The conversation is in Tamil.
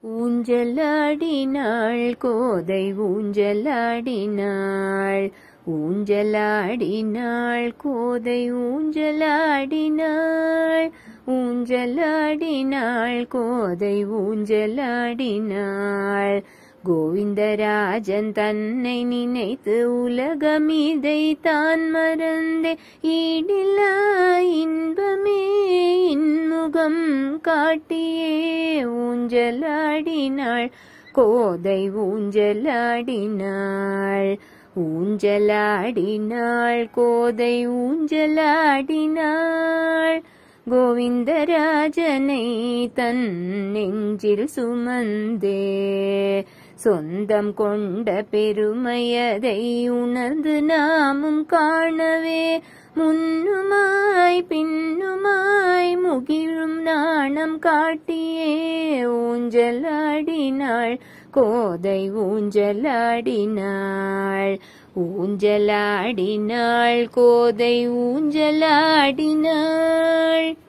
ஊஞ்சலாடினாள் கோதை ஊஞ்சலாடினாள் ஊஞ்சலாடினாள் கோதை ஊஞ்சலாடினாள் ஊஞ்சலாடினாள் கோதை ஊஞ்சலாடினாள் கோவிந்தராஜன் தன்னை நினைத்து உலகமிதை தான் மறந்தே ஈடில்லா இன்பமே இன்முகம் காட்டியே ஊஞ்சலாடினாள் கோதை ஊஞ்சலாடினாள் ஊஞ்சலாடினாள் கோதை ஊஞ்சலாடினாள் கோவிந்தராஜனை தன் நெஞ்சில் சுமந்தே சொந்தம் கொண்ட பெருமையதை உணர்ந்து நாமும் காணவே முன்னுமாய் பின்னுமாய் முகிழும் நாணம் காட்டியே ஊஞ்சலாடினாள் கோதை ஊஞ்சலாடினாள் ஊஞ்சலாடினாள் கோதை ஊஞ்சலாடினாள்